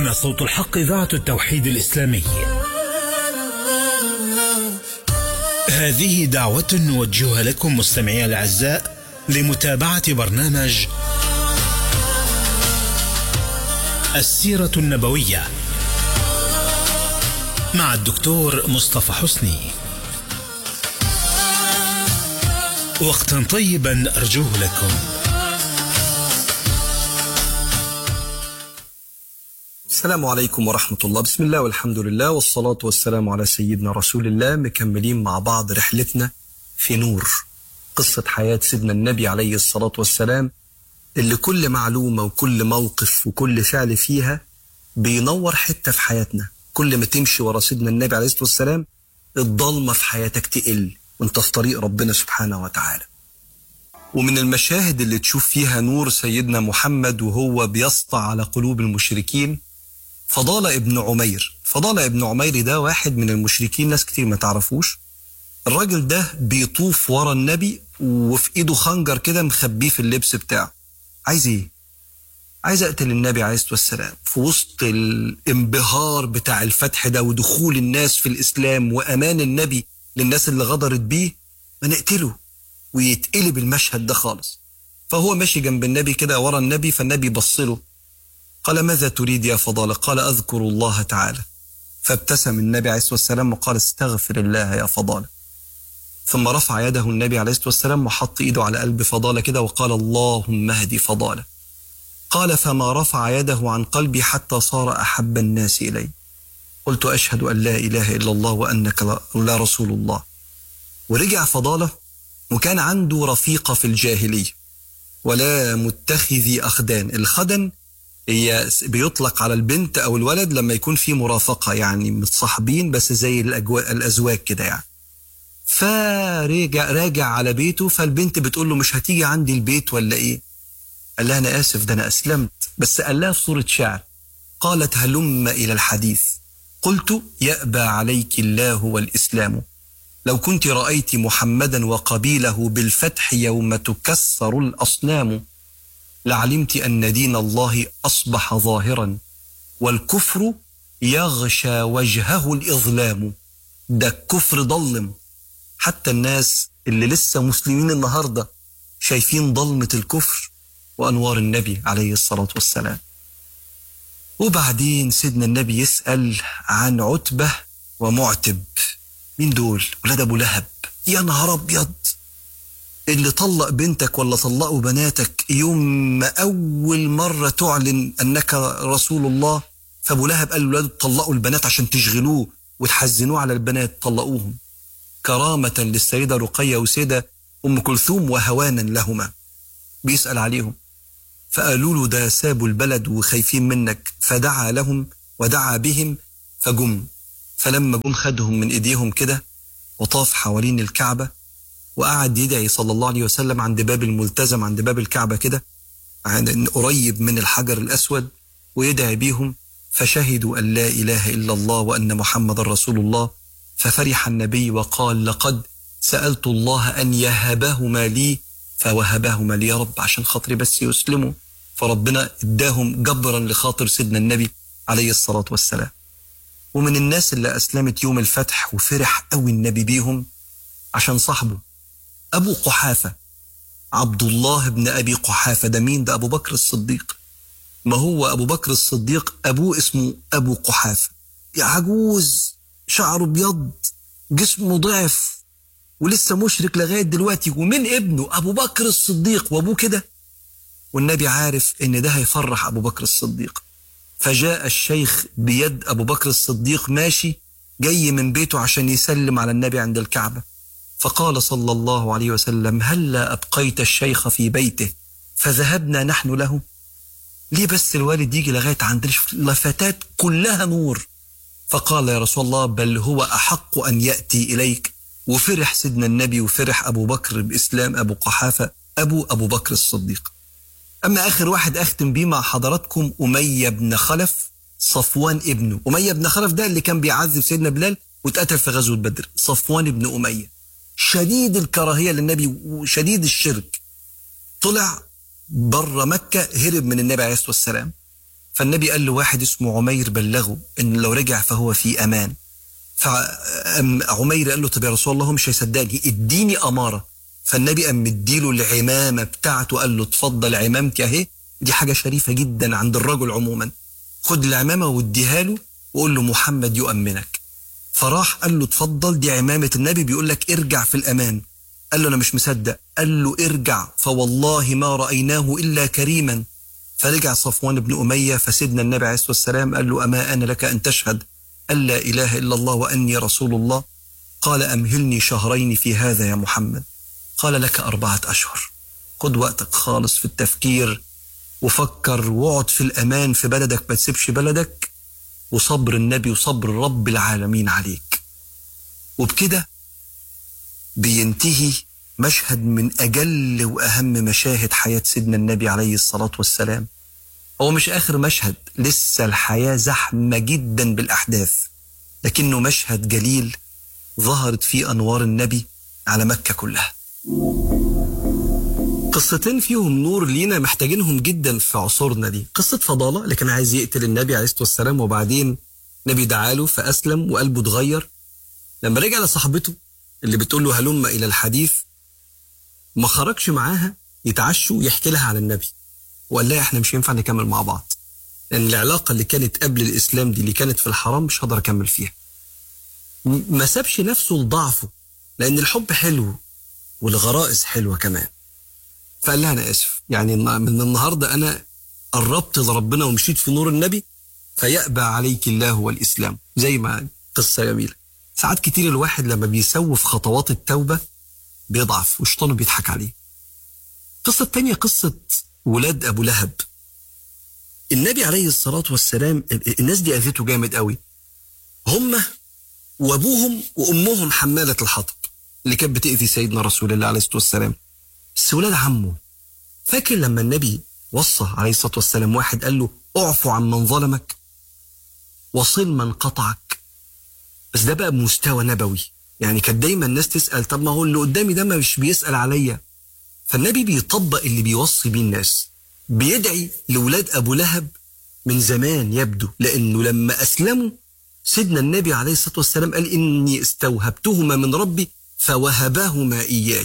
هنا صوت الحق إذاعة التوحيد الإسلامي هذه دعوة نوجهها لكم مستمعي الأعزاء لمتابعة برنامج السيرة النبوية مع الدكتور مصطفى حسني وقتا طيبا أرجوه لكم السلام عليكم ورحمة الله بسم الله والحمد لله والصلاة والسلام على سيدنا رسول الله مكملين مع بعض رحلتنا في نور قصة حياة سيدنا النبي عليه الصلاة والسلام اللي كل معلومة وكل موقف وكل فعل فيها بينور حتة في حياتنا كل ما تمشي ورا سيدنا النبي عليه الصلاة والسلام الضلمة في حياتك تقل وانت في طريق ربنا سبحانه وتعالى ومن المشاهد اللي تشوف فيها نور سيدنا محمد وهو بيسطع على قلوب المشركين فضالة ابن عمير فضالة ابن عمير ده واحد من المشركين ناس كتير ما تعرفوش الراجل ده بيطوف ورا النبي وفي ايده خنجر كده مخبيه في اللبس بتاعه عايز ايه عايز اقتل النبي عليه الصلاه والسلام في وسط الانبهار بتاع الفتح ده ودخول الناس في الاسلام وامان النبي للناس اللي غدرت بيه ما نقتله ويتقلب المشهد ده خالص فهو ماشي جنب النبي كده ورا النبي فالنبي بص له قال ماذا تريد يا فضالة قال أذكر الله تعالى فابتسم النبي عليه الصلاة والسلام وقال استغفر الله يا فضالة ثم رفع يده النبي عليه الصلاة والسلام وحط إيده على قلب فضالة كده وقال اللهم اهدي فضالة قال فما رفع يده عن قلبي حتى صار أحب الناس إلي قلت أشهد أن لا إله إلا الله وأنك لا رسول الله ورجع فضالة وكان عنده رفيقة في الجاهلية ولا متخذي أخدان الخدن هي بيطلق على البنت او الولد لما يكون في مرافقه يعني متصاحبين بس زي الأجواء الازواج كده يعني فرجع راجع على بيته فالبنت بتقول له مش هتيجي عندي البيت ولا ايه قال لها انا اسف ده انا اسلمت بس قال لها في صوره شعر قالت هلم الى الحديث قلت يأبى عليك الله والإسلام لو كنت رأيت محمدا وقبيله بالفتح يوم تكسر الأصنام لعلمت أن دين الله أصبح ظاهرا والكفر يغشى وجهه الإظلام ده الكفر ضلم حتى الناس اللي لسه مسلمين النهاردة شايفين ضلمة الكفر وأنوار النبي عليه الصلاة والسلام وبعدين سيدنا النبي يسأل عن عتبة ومعتب مين دول ولاد أبو لهب يا نهار أبيض اللي طلق بنتك ولا طلقوا بناتك يوم ما أول مرة تعلن أنك رسول الله فأبو لهب قال له طلقوا البنات عشان تشغلوه وتحزنوه على البنات طلقوهم كرامة للسيدة رقية وسيدة أم كلثوم وهوانا لهما بيسأل عليهم فقالوا له ده سابوا البلد وخايفين منك فدعا لهم ودعا بهم فجم فلما جم خدهم من ايديهم كده وطاف حوالين الكعبه وقعد يدعي صلى الله عليه وسلم عند باب الملتزم عند باب الكعبة كده قريب من الحجر الأسود ويدعي بيهم فشهدوا أن لا إله إلا الله وأن محمد رسول الله ففرح النبي وقال لقد سألت الله أن يهبهما لي فوهبهما لي يا رب عشان خاطري بس يسلموا فربنا اداهم جبرا لخاطر سيدنا النبي عليه الصلاة والسلام ومن الناس اللي أسلمت يوم الفتح وفرح قوي النبي بيهم عشان صاحبه أبو قحافة عبد الله بن أبي قحافة ده مين ده أبو بكر الصديق ما هو أبو بكر الصديق أبوه اسمه أبو قحافة عجوز شعره ابيض جسمه ضعف ولسه مشرك لغاية دلوقتي ومن ابنه أبو بكر الصديق وأبوه كده والنبي عارف إن ده هيفرح أبو بكر الصديق فجاء الشيخ بيد أبو بكر الصديق ماشي جاي من بيته عشان يسلم على النبي عند الكعبة فقال صلى الله عليه وسلم هلا أبقيت الشيخ في بيته فذهبنا نحن له ليه بس الوالد يجي لغاية عندنا لفتات كلها نور فقال يا رسول الله بل هو أحق أن يأتي إليك وفرح سيدنا النبي وفرح أبو بكر بإسلام أبو قحافة أبو أبو بكر الصديق أما آخر واحد أختم بيه مع حضراتكم أمية بن خلف صفوان ابنه أمية بن خلف ده اللي كان بيعذب سيدنا بلال واتقتل في غزوة بدر صفوان بن أمية شديد الكراهية للنبي وشديد الشرك طلع بره مكة هرب من النبي عليه الصلاة والسلام فالنبي قال له واحد اسمه عمير بلغه ان لو رجع فهو في امان فعمير قال له طب يا رسول الله هو مش هيصدقني اديني اماره فالنبي قام مديله العمامه بتاعته قال له اتفضل عمامتي اهي دي حاجه شريفه جدا عند الرجل عموما خد العمامه واديها له وقول له محمد يؤمنك فراح قال له اتفضل دي عمامه النبي بيقول لك ارجع في الامان قال له انا مش مصدق قال له ارجع فوالله ما رايناه الا كريما فرجع صفوان بن اميه فسيدنا النبي عليه الصلاه والسلام قال له اما انا لك ان تشهد ان لا اله الا الله واني رسول الله قال امهلني شهرين في هذا يا محمد قال لك اربعه اشهر خد وقتك خالص في التفكير وفكر واقعد في الامان في بلدك ما تسيبش بلدك وصبر النبي وصبر رب العالمين عليك وبكده بينتهي مشهد من أجل وأهم مشاهد حياة سيدنا النبي عليه الصلاة والسلام هو مش آخر مشهد لسه الحياة زحمة جدا بالأحداث لكنه مشهد جليل ظهرت فيه أنوار النبي على مكة كلها قصتين فيهم نور لينا محتاجينهم جدا في عصورنا دي قصة فضالة اللي كان عايز يقتل النبي عليه الصلاة والسلام وبعدين النبي دعاله فأسلم وقلبه اتغير لما رجع لصاحبته اللي بتقول له هلم إلى الحديث ما خرجش معاها يتعشوا يحكي لها على النبي وقال لها احنا مش ينفع نكمل مع بعض لأن العلاقة اللي كانت قبل الإسلام دي اللي كانت في الحرام مش هقدر أكمل فيها ما سابش نفسه لضعفه لأن الحب حلو والغرائز حلوة كمان فقال لها انا اسف يعني من النهارده انا قربت لربنا ومشيت في نور النبي فيأبى عليك الله والاسلام زي ما قصه جميله ساعات كتير الواحد لما بيسوف خطوات التوبه بيضعف وشيطانه بيضحك عليه القصه الثانيه قصه ولاد ابو لهب النبي عليه الصلاه والسلام الناس دي اذته جامد قوي هم وابوهم وامهم حماله الحطب اللي كانت بتاذي سيدنا رسول الله عليه الصلاه والسلام بس ولاد عمه فاكر لما النبي وصى عليه الصلاه والسلام واحد قال له اعفو عن من ظلمك وصل من قطعك بس ده بقى بمستوى نبوي يعني كانت دايما الناس تسال طب ما هو اللي قدامي ده مش بيسال عليا فالنبي بيطبق اللي بيوصي بيه الناس بيدعي لولاد ابو لهب من زمان يبدو لانه لما اسلموا سيدنا النبي عليه الصلاه والسلام قال اني استوهبتهما من ربي فوهباهما اياي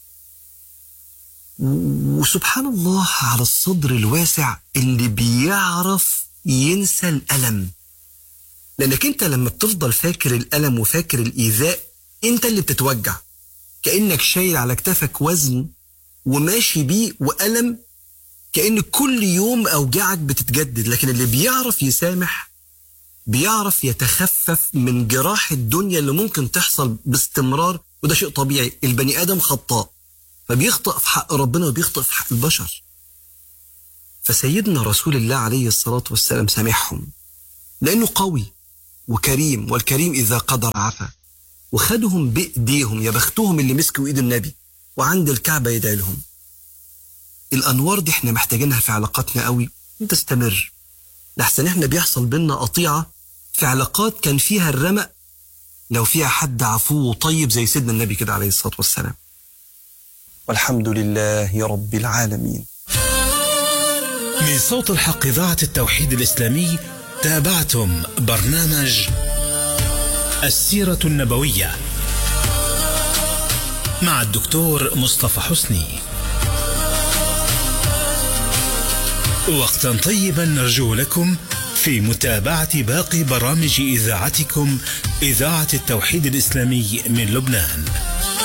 وسبحان الله على الصدر الواسع اللي بيعرف ينسى الألم لأنك أنت لما بتفضل فاكر الألم وفاكر الإيذاء أنت اللي بتتوجع كأنك شايل على كتفك وزن وماشي بيه وألم كأن كل يوم أوجاعك بتتجدد لكن اللي بيعرف يسامح بيعرف يتخفف من جراح الدنيا اللي ممكن تحصل باستمرار وده شيء طبيعي البني آدم خطاء فبيخطئ في حق ربنا وبيخطئ في حق البشر فسيدنا رسول الله عليه الصلاة والسلام سامحهم لأنه قوي وكريم والكريم إذا قدر عفا وخدهم بإيديهم يا بختهم اللي مسكوا إيد النبي وعند الكعبة يدعي لهم الأنوار دي احنا محتاجينها في علاقاتنا قوي تستمر لحسن احنا بيحصل بينا قطيعة في علاقات كان فيها الرمق لو فيها حد عفو وطيب زي سيدنا النبي كده عليه الصلاة والسلام والحمد لله رب العالمين من صوت الحق إذاعة التوحيد الإسلامي تابعتم برنامج السيرة النبوية مع الدكتور مصطفى حسني وقتا طيبا نرجو لكم في متابعة باقي برامج إذاعتكم إذاعة التوحيد الإسلامي من لبنان